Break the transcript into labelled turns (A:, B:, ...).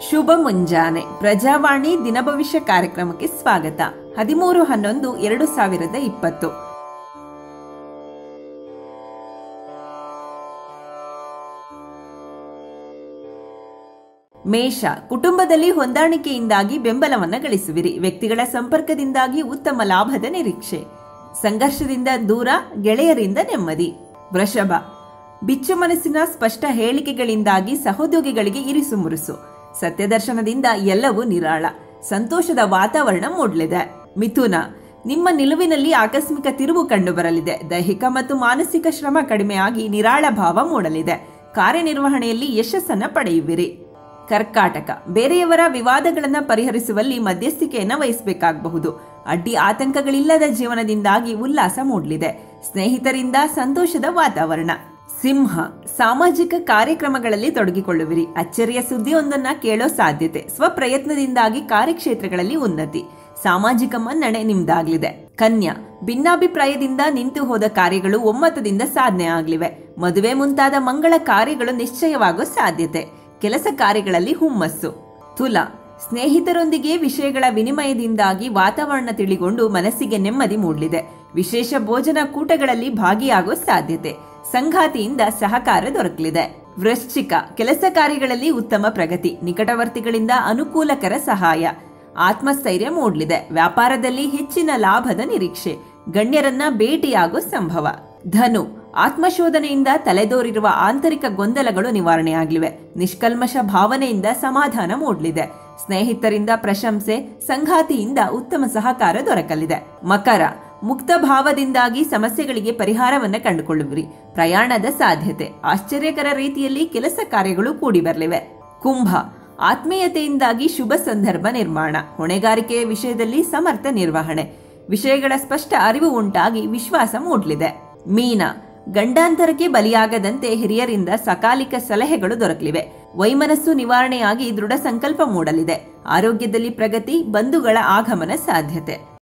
A: ಶುಭ ಮುಂಜಾನೆ ಪ್ರಜಾವಾಣಿ ದಿನಭವಿಷ್ಯ ಕಾರ್ಯಕ್ರಮಕ್ಕೆ ಸ್ವಾಗತ ಹದಿಮೂರು ಹನ್ನೊಂದು ಎರಡು ಸಾವಿರದ ಇಪ್ಪತ್ತು ಮೇಷ ಕುಟುಂಬದಲ್ಲಿ ಹೊಂದಾಣಿಕೆಯಿಂದಾಗಿ ಬೆಂಬಲವನ್ನ ಗಳಿಸುವಿರಿ ವ್ಯಕ್ತಿಗಳ ಸಂಪರ್ಕದಿಂದಾಗಿ ಉತ್ತಮ ಲಾಭದ ನಿರೀಕ್ಷೆ ಸಂಘರ್ಷದಿಂದ ದೂರ ಗೆಳೆಯರಿಂದ ನೆಮ್ಮದಿ ವೃಷಭ ಬಿಚ್ಚು ಮನಸ್ಸಿನ ಸ್ಪಷ್ಟ ಹೇಳಿಕೆಗಳಿಂದಾಗಿ ಸಹೋದ್ಯೋಗಿಗಳಿಗೆ ಇರಿಸು ಮುರುಸು ಸತ್ಯದರ್ಶನದಿಂದ ಎಲ್ಲವೂ ನಿರಾಳ ಸಂತೋಷದ ವಾತಾವರಣ ಮೂಡಲಿದೆ ಮಿಥುನ ನಿಮ್ಮ ನಿಲುವಿನಲ್ಲಿ ಆಕಸ್ಮಿಕ ತಿರುವು ಕಂಡುಬರಲಿದೆ ದೈಹಿಕ ಮತ್ತು ಮಾನಸಿಕ ಶ್ರಮ ಕಡಿಮೆಯಾಗಿ ನಿರಾಳ ಭಾವ ಮೂಡಲಿದೆ ಕಾರ್ಯನಿರ್ವಹಣೆಯಲ್ಲಿ ಯಶಸ್ಸನ್ನ ಪಡೆಯುವಿರಿ ಕರ್ಕಾಟಕ ಬೇರೆಯವರ ವಿವಾದಗಳನ್ನು ಪರಿಹರಿಸುವಲ್ಲಿ ಮಧ್ಯಸ್ಥಿಕೆಯನ್ನು ವಹಿಸಬೇಕಾಗಬಹುದು ಅಡ್ಡಿ ಆತಂಕಗಳಿಲ್ಲದ ಜೀವನದಿಂದಾಗಿ ಉಲ್ಲಾಸ ಮೂಡಲಿದೆ ಸ್ನೇಹಿತರಿಂದ ಸಂತೋಷದ ವಾತಾವರಣ ಸಿಂಹ ಸಾಮಾಜಿಕ ಕಾರ್ಯಕ್ರಮಗಳಲ್ಲಿ ತೊಡಗಿಕೊಳ್ಳುವಿರಿ ಅಚ್ಚರಿಯ ಸುದ್ದಿಯೊಂದನ್ನ ಕೇಳೋ ಸಾಧ್ಯತೆ ಸ್ವಪ್ರಯತ್ನದಿಂದಾಗಿ ಕಾರ್ಯಕ್ಷೇತ್ರಗಳಲ್ಲಿ ಉನ್ನತಿ ಸಾಮಾಜಿಕ ಮನ್ನಣೆ ನಿಮ್ದಾಗ್ಲಿದೆ ಕನ್ಯಾ ಭಿನ್ನಾಭಿಪ್ರಾಯದಿಂದ ನಿಂತು ಹೋದ ಕಾರ್ಯಗಳು ಒಮ್ಮತದಿಂದ ಸಾಧನೆ ಆಗ್ಲಿವೆ ಮದುವೆ ಮುಂತಾದ ಮಂಗಳ ಕಾರ್ಯಗಳು ನಿಶ್ಚಯವಾಗೋ ಸಾಧ್ಯತೆ ಕೆಲಸ ಕಾರ್ಯಗಳಲ್ಲಿ ಹುಮ್ಮಸ್ಸು ತುಲ ಸ್ನೇಹಿತರೊಂದಿಗೆ ವಿಷಯಗಳ ವಿನಿಮಯದಿಂದಾಗಿ ವಾತಾವರಣ ತಿಳಿಗೊಂಡು ಮನಸ್ಸಿಗೆ ನೆಮ್ಮದಿ ಮೂಡಲಿದೆ ವಿಶೇಷ ಭೋಜನ ಕೂಟಗಳಲ್ಲಿ ಭಾಗಿಯಾಗೋ ಸಾಧ್ಯತೆ ಸಂಗಾತಿಯಿಂದ ಸಹಕಾರ ದೊರಕಲಿದೆ ವೃಶ್ಚಿಕ ಕೆಲಸ ಕಾರ್ಯಗಳಲ್ಲಿ ಉತ್ತಮ ಪ್ರಗತಿ ನಿಕಟವರ್ತಿಗಳಿಂದ ಅನುಕೂಲಕರ ಸಹಾಯ ಆತ್ಮಸ್ಥೈರ್ಯ ಮೂಡಲಿದೆ ವ್ಯಾಪಾರದಲ್ಲಿ ಹೆಚ್ಚಿನ ಲಾಭದ ನಿರೀಕ್ಷೆ ಗಣ್ಯರನ್ನ ಭೇಟಿಯಾಗೋ ಸಂಭವ ಧನು ಆತ್ಮಶೋಧನೆಯಿಂದ ತಲೆದೋರಿರುವ ಆಂತರಿಕ ಗೊಂದಲಗಳು ನಿವಾರಣೆಯಾಗಲಿವೆ ನಿಷ್ಕಲ್ಮಶ ಭಾವನೆಯಿಂದ ಸಮಾಧಾನ ಮೂಡಲಿದೆ ಸ್ನೇಹಿತರಿಂದ ಪ್ರಶಂಸೆ ಸಂಗಾತಿಯಿಂದ ಉತ್ತಮ ಸಹಕಾರ ದೊರಕಲಿದೆ ಮಕರ ಮುಕ್ತ ಭಾವದಿಂದಾಗಿ ಸಮಸ್ಯೆಗಳಿಗೆ ಪರಿಹಾರವನ್ನ ಕಂಡುಕೊಳ್ಳುವಿರಿ ಪ್ರಯಾಣದ ಸಾಧ್ಯತೆ ಆಶ್ಚರ್ಯಕರ ರೀತಿಯಲ್ಲಿ ಕೆಲಸ ಕಾರ್ಯಗಳು ಕೂಡಿ ಬರಲಿವೆ ಕುಂಭ ಆತ್ಮೀಯತೆಯಿಂದಾಗಿ ಶುಭ ಸಂದರ್ಭ ನಿರ್ಮಾಣ ಹೊಣೆಗಾರಿಕೆಯ ವಿಷಯದಲ್ಲಿ ಸಮರ್ಥ ನಿರ್ವಹಣೆ ವಿಷಯಗಳ ಸ್ಪಷ್ಟ ಅರಿವು ಉಂಟಾಗಿ ವಿಶ್ವಾಸ ಮೂಡಲಿದೆ ಮೀನ ಗಂಡಾಂತರಕ್ಕೆ ಬಲಿಯಾಗದಂತೆ ಹಿರಿಯರಿಂದ ಸಕಾಲಿಕ ಸಲಹೆಗಳು ದೊರಕಲಿವೆ ವೈಮನಸ್ಸು ನಿವಾರಣೆಯಾಗಿ ದೃಢ ಸಂಕಲ್ಪ ಮೂಡಲಿದೆ ಆರೋಗ್ಯದಲ್ಲಿ ಪ್ರಗತಿ ಬಂಧುಗಳ ಆಗಮನ ಸಾಧ್ಯತೆ